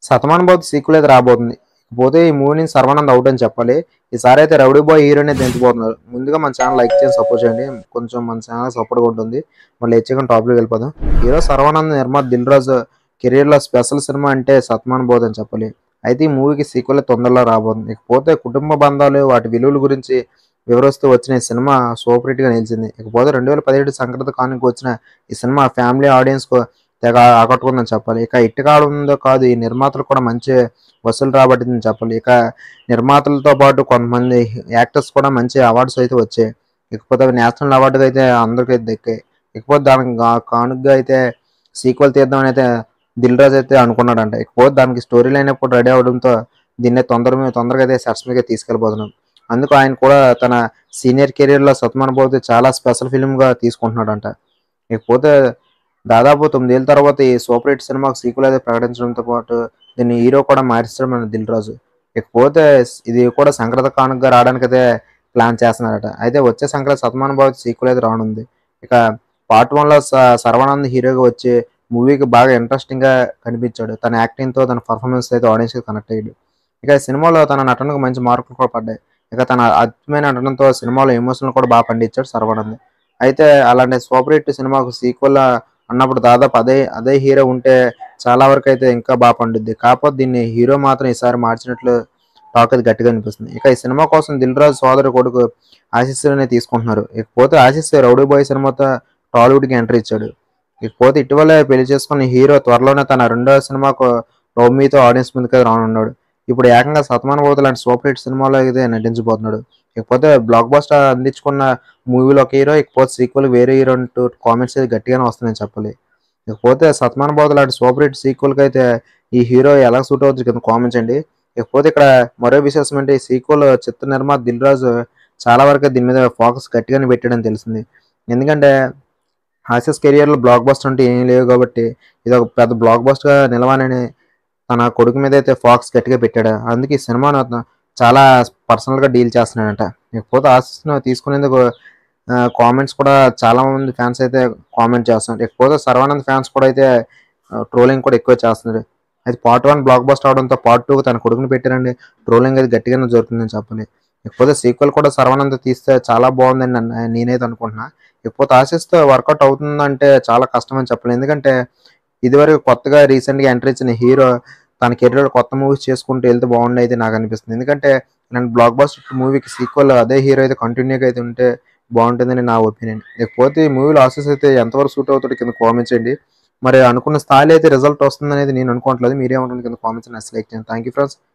శతమాన్ బాబు sequel అయితే రాబోతుంది పోతే ఈ మూవీ నుంచి సర్వానంద్ అవుట్ అని చెప్పాలి ఈసారి అయితే రౌడీ బాయ్ హీరోనే దించబోతున్నారు ముందుగా మన ఛానల్ లైక్ చేసి సపోర్ట్ చేయండి కొంచెం మన ఛానల్ సపోర్ట్గా ఉంటుంది మళ్ళీ హెచ్చుకొని టాప్లోకి వెళ్ళిపోదాం హీరో సర్వానంద్ నిర్మాత దిల్ రాజు కెరీర్లో స్పెషల్ సినిమా అంటే సత్మాన్ బోధ్ అని చెప్పాలి అయితే ఈ మూవీకి సీక్వెల్ తొందరలో రాబోతుంది ఇకపోతే కుటుంబ బంధాలు వాటి విలువల గురించి వివరిస్తూ వచ్చిన ఈ సినిమా సూపర్ హిట్ గా నిలిచింది ఇకపోతే రెండు వేల పదిహేడు సంక్రాంతి కానుక వచ్చిన ఈ సినిమా ఫ్యామిలీ ఆడియన్స్ కు తెగ ఆకట్టుకుందని చెప్పాలి ఇక హిట్ కావడంతో కాదు ఈ నిర్మాతలు కూడా మంచి వసూలు రాబట్టిందని చెప్పాలి ఇక నిర్మాతలతో పాటు కొంతమంది యాక్టర్స్ కూడా మంచి అవార్డ్స్ అయితే వచ్చాయి ఇకపోతే అవి నేషనల్ అవార్డుగా అయితే అందరికీ అయితే దక్కాయి ఇకపోతే దానికి గా- కానుకగా అయితే సీక్వెల్ తీద్దామని అయితే దిల్ రాజు అయితే అనుకున్నాడంట ఇకపోతే దానికి స్టోరీ లైన్ కూడా రెడీ అవడంతో దీన్ని తొందర మీద తొందరగా అయితే సెట్స్ మీద తీసుకెళ్ళిపోతున్నాం అందుకు ఆయన కూడా తన సీనియర్ కెరీర్ లో సత్మాన్ పోతే చాలా స్పెషల్ ఫిల్మ్ గా తీసుకుంటున్నాడంట ఇకపోతే దాదాపు తొమ్మిదేళ్ళ తర్వాత ఈ సూపర్ హిట్ సినిమాకు సీక్వెల్ అయితే ప్రకటించడంతో పాటు దీన్ని హీరో కూడా మార్చడం మన దిల్ రాజు ఇకపోతే ఇది కూడా సంక్రాంతి కానుకగా రావడానికి అయితే ప్లాన్ చేస్తున్నారట అయితే వచ్చే సంక్రాంతి సత్మాన్ బాబు సీక్వెల్ అయితే రానుంది ఇక పార్ట్ వన్ లో స- సర్వానంద్ హీరోగా వచ్చి మూవీకి బాగా ఇంట్రెస్టింగ్ గా కనిపించాడు తన యాక్టింగ్ తో తన పర్ఫార్మెన్స్ అయితే ఆడియన్స్ కి కనెక్ట్ అయ్యాడు ఇక ఈ సినిమాలో తన నటనకు మంచి మార్కులు కూడా పడ్డాయి ఇక తన అద్భుతమైన నటనతో సినిమాలో ఎమోషనల్ కూడా బాగా పండించాడు సర్వానంద్ అయితే అలాంటి సూపర్ హిట్ సినిమాకు సీక్వెల్ అన్నప్పుడు దాదాపు అదే అదే హీరో ఉంటే చాలా వరకు అయితే ఇంకా బాగా పండుద్ది కాకపోతే దీన్ని హీరో మాత్రం ఈసారి మార్చినట్లు టాక్ అది గట్టిగా అనిపిస్తుంది ఇక ఈ సినిమా కోసం దిల్ రాజు సోదరు కొడుకు ఆశీస్ అనే తీసుకుంటున్నారు ఇకపోతే ఆశీస్ రౌడీ బాయ్ సినిమాతో టాలీవుడ్ కి ఎంట్రీ ఇచ్చాడు ఇకపోతే ఇటీవలే పెళ్లి చేసుకున్న హీరో త్వరలోనే తన రెండో సినిమాకు లవ్ మీతో ఆడియన్స్ ముందుకు రానున్నాడు ఇప్పుడు ఏకంగా సతమాన బోధ లాంటి సూపర్ హిట్ సినిమాలో అయితే నటించబోతున్నాడు ఇకపోతే బ్లాక్ బస్టర్ అందించుకున్న మూవీలో ఒక హీరో ఇకపోతే సీక్వెల్ వేరే హీరో అంటూ కామెంట్స్ అయితే గట్టిగానే వస్తున్నాయని చెప్పాలి ఇకపోతే సత్మాన బోధ లాంటి సూపర్ హిట్ సీక్వెల్ కి అయితే ఈ హీరో ఎలా సూట్ అవుతుంది కింద కామెంట్స్ అండి ఇకపోతే ఇక్కడ మరో విశేషం అంటే ఈ సీక్వెల్ చిత్ర నిర్మాత దిల్ రాజు చాలా వరకు దీని మీద ఫోకస్ గట్టిగానే పెట్టాడని తెలిసింది ఎందుకంటే ఆసిస్ కెరియర్ లో బ్లాక్ బస్టర్ అంటే ఏం లేవు కాబట్టి ఇది ఒక పెద్ద బ్లాక్ బస్టర్ గా నిలవాలని తన కొడుకు మీద అయితే ఫోకస్ గట్టిగా పెట్టాడు అందుకే ఈ సినిమాను అతను చాలా పర్సనల్ గా డీల్ చేస్తున్నాడంట ఇకపోతే ఆసిస్ ను తీసుకునేందుకు కామెంట్స్ కూడా చాలా మంది ఫ్యాన్స్ అయితే కామెంట్ చేస్తున్నారు ఇకపోతే సర్వానంద్ ఫ్యాన్స్ కూడా అయితే ట్రోలింగ్ కూడా ఎక్కువ చేస్తున్నారు అయితే పార్ట్ వన్ బ్లాక్ బస్టర్ అవడంతో పార్ట్ టూ తన కొడుకుని పెట్టారండి ట్రోలింగ్ అది గట్టిగానే జరుగుతుందని చెప్పాలి ఇకపోతే సీక్వెల్ కూడా సర్వానంద్ తీస్తే చాలా బాగుందని నన్ను- నేనైతే అనుకుంటున్నా ఇకపోతే ఆశిస్తే వర్కౌట్ అవుతుందంటే చాలా కష్టం అని చెప్పాలి ఎందుకంటే ఇదివరకు కొత్తగా రీసెంట్ గా ఎంట్రీ ఇచ్చిన హీరో తన కెరీర్ కొత్త మూవీస్ చేసుకుంటూ వెళ్తే బాగుండే అయితే నాకు అనిపిస్తుంది ఎందుకంటే ఇలాంటి బ్లాక్ బస్టర్ మూవీకి సీక్వెల్ అదే హీరో అయితే కంటిన్యూగా అయితే ఉంటే బాగుంటుందని నా ఒపీనియన్ ఇకపోతే ఈ మూవీలో ఆసెస్ అయితే ఎంతవరకు సూట్ అవుతాడు కింద కామెంట్స్ చేయండి మరి అనుకున్న స్థాయిలో అయితే రిజల్ట్ వస్తుందనేది నేను అనుకోవట్లేదు మీరేమంటుంది కింద కామెంట్స్ లైక్ చేయండి థ్యాంక్ యూ ఫ్రెండ్స్